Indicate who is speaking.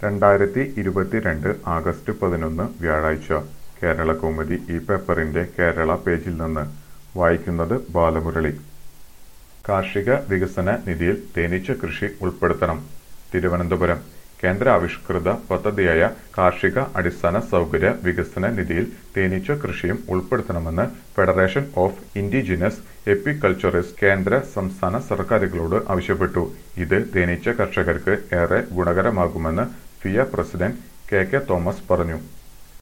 Speaker 1: രണ്ടായിരത്തി ഇരുപത്തിരണ്ട് ആഗസ്റ്റ് പതിനൊന്ന് വ്യാഴാഴ്ച കേരളകൗമുദി ഈ പേപ്പറിന്റെ കേരള പേജിൽ നിന്ന് വായിക്കുന്നത് ബാലമുരളി കാർഷിക വികസന നിധിയിൽ തേനീച്ച കൃഷി ഉൾപ്പെടുത്തണം തിരുവനന്തപുരം കേന്ദ്രാവിഷ്കൃത പദ്ധതിയായ കാർഷിക അടിസ്ഥാന സൗകര്യ വികസന നിധിയിൽ തേനീച്ച കൃഷിയും ഉൾപ്പെടുത്തണമെന്ന് ഫെഡറേഷൻ ഓഫ് ഇൻഡിജിനസ് എപ്പിക്കൾച്ചറിസ്റ്റ് കേന്ദ്ര സംസ്ഥാന സർക്കാരുകളോട് ആവശ്യപ്പെട്ടു ഇത് തേനീച്ച കർഷകർക്ക് ഏറെ ഗുണകരമാകുമെന്ന് FIA president K K Thomas പറഞ്ഞു